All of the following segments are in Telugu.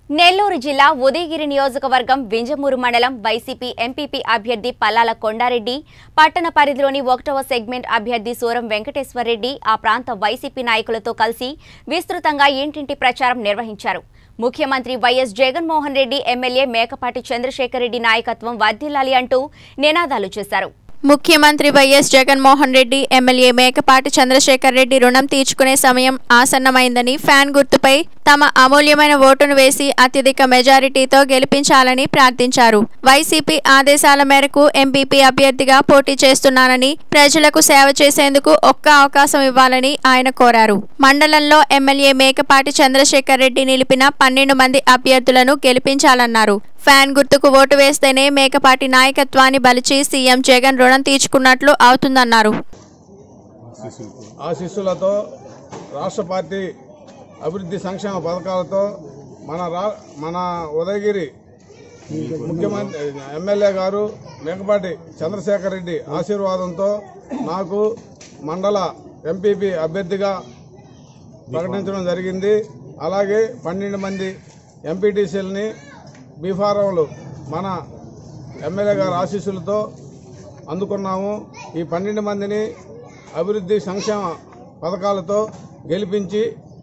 నెల్లూరు జిల్లా ఉదయగిరి నియోజకవర్గం వింజమూరు మండలం వైసీపీ ఎంపీపీ అభ్యర్థి పల్లాల కొండారెడ్డి పట్టణ పరిధిలోని ఒకటవ సెగ్మెంట్ అభ్యర్థి సూరం వెంకటేశ్వరరెడ్డి ఆ ప్రాంత వైసీపీ నాయకులతో కలిసి విస్తృతంగా ఇంటింటి ప్రచారం నిర్వహించారు ముఖ్యమంత్రి వైఎస్ జగన్మోహన్ రెడ్డి ఎమ్మెల్యే మేకపాటి చంద్రశేఖర్ రెడ్డి నాయకత్వం వర్ధిల్లాలి అంటూ నినాదాలు చేశారు ముఖ్యమంత్రి వైఎస్ జగన్మోహన్ రెడ్డి ఎమ్మెల్యే మేకపాటి చంద్రశేఖర్ రెడ్డి రుణం తీర్చుకునే సమయం ఆసన్నమైందని ఫ్యాన్ గుర్తుపై తమ అమూల్యమైన ఓటును వేసి అత్యధిక మెజారిటీతో గెలిపించాలని ప్రార్థించారు వైసీపీ ఆదేశాల మేరకు ఎంపీపీ అభ్యర్థిగా పోటీ చేస్తున్నానని ప్రజలకు సేవ చేసేందుకు ఒక్క అవకాశం ఇవ్వాలని ఆయన కోరారు మండలంలో ఎమ్మెల్యే మేకపాటి చంద్రశేఖర్ రెడ్డి నిలిపిన పన్నెండు మంది అభ్యర్థులను గెలిపించాలన్నారు ఫ్యాన్ గుర్తుకు ఓటు వేస్తేనే మేకపాటి నాయకత్వాన్ని బలిచి సీఎం జగన్ రుణం తీర్చుకున్నట్లు అవుతుందన్నారు ఆశీస్సులతో రాష్ట్ర పార్టీ అభివృద్ధి సంక్షేమ పథకాలతో మన రా మన ఉదయగిరి ముఖ్యమంత్రి ఎమ్మెల్యే గారు మేకపాటి చంద్రశేఖర్ రెడ్డి ఆశీర్వాదంతో నాకు మండల ఎంపీపీ అభ్యర్థిగా ప్రకటించడం జరిగింది అలాగే పన్నెండు మంది ఎంపీటీసీలని బీఫారంలు మన ఎమ్మెల్యే గారి ఆశీస్సులతో అందుకున్నాము ఈ పన్నెండు మందిని అభివృద్ధి సంక్షేమ పథకాలతో గెలిపించి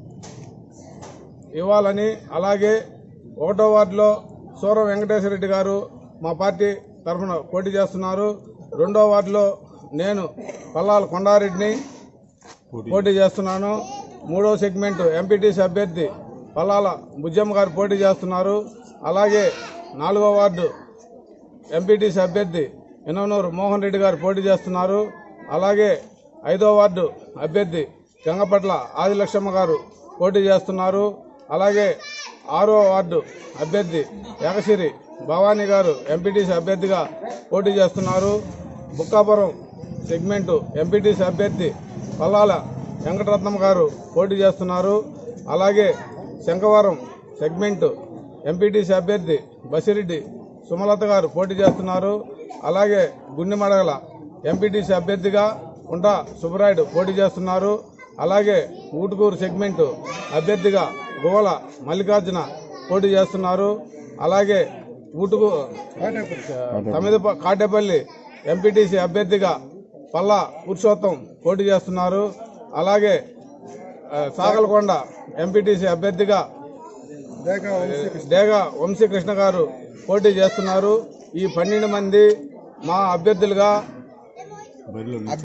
ఇవ్వాలని అలాగే ఒకటో వార్డులో సూర వెంకటేశ్వర రెడ్డి గారు మా పార్టీ తరఫున పోటీ చేస్తున్నారు రెండో వార్డులో నేను పల్లాల కొండారెడ్డిని పోటీ చేస్తున్నాను మూడో సెగ్మెంట్ ఎంపీటీసీ అభ్యర్థి పల్లాల బుజ్జమ్మ గారు పోటీ చేస్తున్నారు అలాగే నాలుగో వార్డు ఎంపీటీసీ అభ్యర్థి ఇనవనూరు మోహన్ రెడ్డి గారు పోటీ చేస్తున్నారు అలాగే ఐదో వార్డు అభ్యర్థి గంగపట్ల ఆదిలక్ష్మ గారు పోటీ చేస్తున్నారు అలాగే ఆరో వార్డు అభ్యర్థి ఏకసిరి భవానీ గారు ఎంపీటీసీ అభ్యర్థిగా పోటీ చేస్తున్నారు బుక్కాపురం సెగ్మెంటు ఎంపీటీసీ అభ్యర్థి పల్లాల వెంకటరత్నం గారు పోటీ చేస్తున్నారు అలాగే శంకవరం సెగ్మెంటు ఎంపీటీసీ అభ్యర్థి బసిరెడ్డి సుమలత గారు పోటీ చేస్తున్నారు అలాగే గుండెమడగల ఎంపీటీసీ అభ్యర్థిగా ఉంట సుబ్బరాయుడు పోటీ చేస్తున్నారు అలాగే ఊటుకూరు సెగ్మెంటు అభ్యర్థిగా గువల మల్లికార్జున పోటీ చేస్తున్నారు అలాగే ఊటుకు తమిద కాటేపల్లి ఎంపీటీసీ అభ్యర్థిగా పల్లా పురుషోత్తం పోటీ చేస్తున్నారు అలాగే ఆ, సాగలకొండ ఎంపీటీసీ అభ్యర్థిగా డేగా వంశీకృష్ణ గారు పోటీ చేస్తున్నారు ఈ పన్నెండు మంది మా అభ్యర్థులుగా